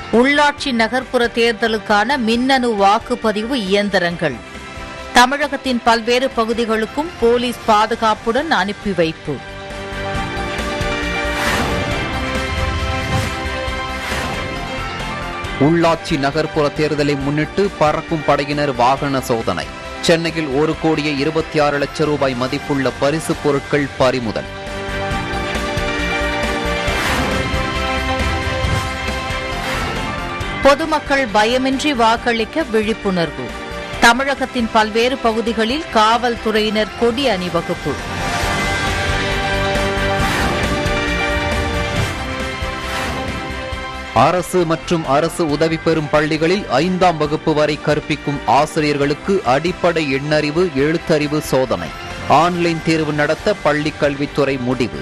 உள்ளாட்சி நகர்ப்புற தேர்தலுக்கான மின்னணு வாக்குப்பதிவு இயந்திரங்கள் தமிழகத்தின் பல்வேறு பகுதிகளுக்கும் போலீஸ் பாதுகாப்புடன் அனுப்பி வைப்பு உள்ளாட்சி நகர்ப்புற தேர்தலை முன்னிட்டு பறக்கும் படையினர் வாகன சோதனை சென்னையில் ஒரு கோடியே இருபத்தி ஆறு லட்சம் ரூபாய் மதிப்புள்ள பரிசு பொருட்கள் பறிமுதல் பொதுமக்கள் பயமின்றி வாக்களிக்க விழிப்புணர்வு தமிழகத்தின் பல்வேறு பகுதிகளில் காவல்துறையினர் கொடி அணிவகுப்பு அரசு மற்றும் அரசு உதவி பெறும் பள்ளிகளில் ஐந்தாம் வகுப்பு வரை கற்பிக்கும் ஆசிரியர்களுக்கு அடிப்படை எண்ணறிவு எழுத்தறிவு சோதனை ஆன்லைன் தேர்வு நடத்த பள்ளிக் கல்வித்துறை முடிவு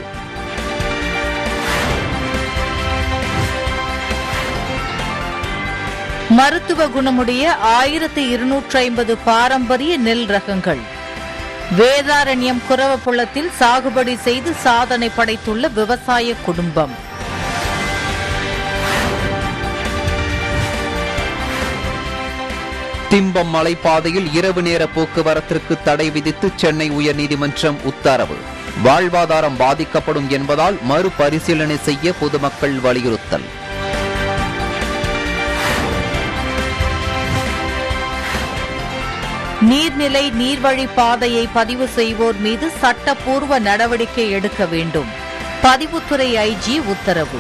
மருத்துவ குணமுடைய ஆயிரத்து இருநூற்று ஐம்பது பாரம்பரிய நெல் ரகங்கள் வேதாரண்யம் குரவப்புள்ளத்தில் சாகுபடி செய்து சாதனை படைத்துள்ள விவசாய குடும்பம் திம்பம் மலைப்பாதையில் இரவு நேர போக்குவரத்திற்கு தடை விதித்து சென்னை உயர்நீதிமன்றம் உத்தரவு வாழ்வாதாரம் பாதிக்கப்படும் என்பதால் மறுபரிசீலனை செய்ய பொதுமக்கள் வலியுறுத்தல் நீர்நிலை நீர்வழி பாதையை பதிவு செய்வோர் மீது சட்டப்பூர்வ நடவடிக்கை எடுக்க வேண்டும் பதிவுத்துறை ஐஜி உத்தரவு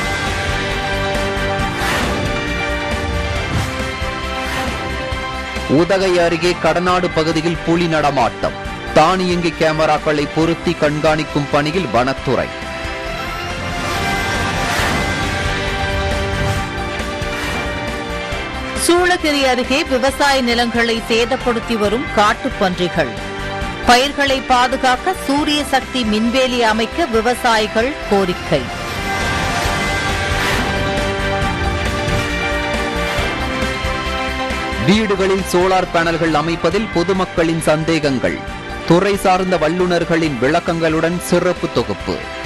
உதகை அருகே கடநாடு பகுதியில் புலி நடமாட்டம் தானியங்கி கேமராக்களை பொருத்தி கண்காணிக்கும் பணியில் வனத்துறை சூளகிரி அருகே விவசாய நிலங்களை சேதப்படுத்தி வரும் காட்டுப்பன்றிகள் பயிர்களை பாதுகாக்க சூரிய சக்தி மின்வேலி அமைக்க விவசாயிகள் கோரிக்கை வீடுகளில் சோலார் பேனல்கள் அமைப்பதில் பொதுமக்களின் சந்தேகங்கள் துறை சார்ந்த வல்லுநர்களின் விளக்கங்களுடன் சிறப்பு தொகுப்பு